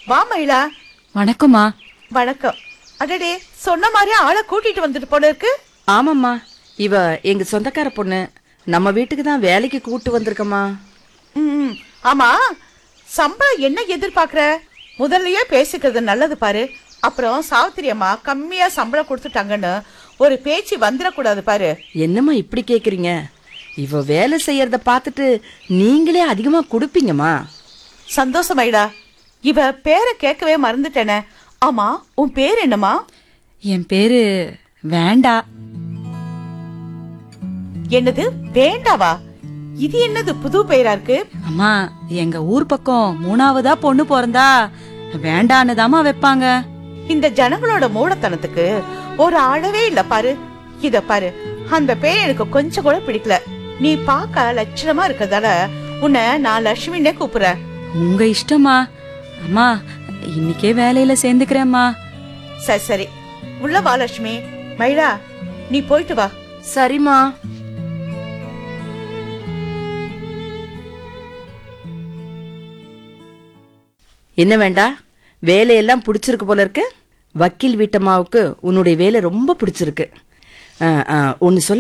வா மயிலா வணக்கம்மா வணக்கம் அடடே சொன்ன மாதிரி ஆளை கூட்டிட்டு வந்துட்டு போல இருக்கு ஆமாம்மா இவ எங்க சொந்தக்கார பொண்ணு நம்ம வீட்டுக்கு தான் வேலைக்கு கூட்டு வந்திருக்கம்மா ம், ஆமா சம்பளம் என்ன எதிர்பார்க்கற முதல்லயே பேசிக்கிறது நல்லது பாரு அப்புறம் சாவித்திரி அம்மா கம்மியா சம்பளம் கொடுத்துட்டாங்கன்னு ஒரு பேச்சு வந்துடக்கூடாது பாரு என்னம்மா இப்படி கேக்குறீங்க இவ வேலை செய்யறத பார்த்துட்டு நீங்களே அதிகமா கொடுப்பீங்கம்மா சந்தோஷம் மயிலா இவ பேரை கேட்கவே மறந்துட்டேனே ஆமா உன் பேர் என்னம்மா என் பேரு வேண்டா என்னது வேண்டாவா இது என்னது புது பெயரா இருக்கு அம்மா எங்க ஊர் பக்கம் மூணாவதா பொண்ணு பிறந்தா வேண்டான்னு தாமா வைப்பாங்க இந்த ஜனங்களோட மூடத்தனத்துக்கு ஒரு அளவே இல்ல பாரு இத பாரு அந்த பேர் எனக்கு கொஞ்சம் கூட பிடிக்கல நீ பார்க்க லட்சணமா இருக்கறதால உன்னை நான் லட்சுமின்னே கூப்பிடுறேன் உங்க இஷ்டமா அம்மா இன்னைக்கே வேலையில சேர்ந்துக்கிறேம்மா சரி சரி உள்ள வா லட்சுமி மயிலா நீ போயிட்டு வா சரிம்மா என்ன வேண்டா வேலையெல்லாம் பிடிச்சிருக்கு போல இருக்கு வக்கீல் வீட்டம்மாவுக்கு உன்னுடைய வேலை ரொம்ப பிடிச்சிருக்கு ஒன்னு சொல்ல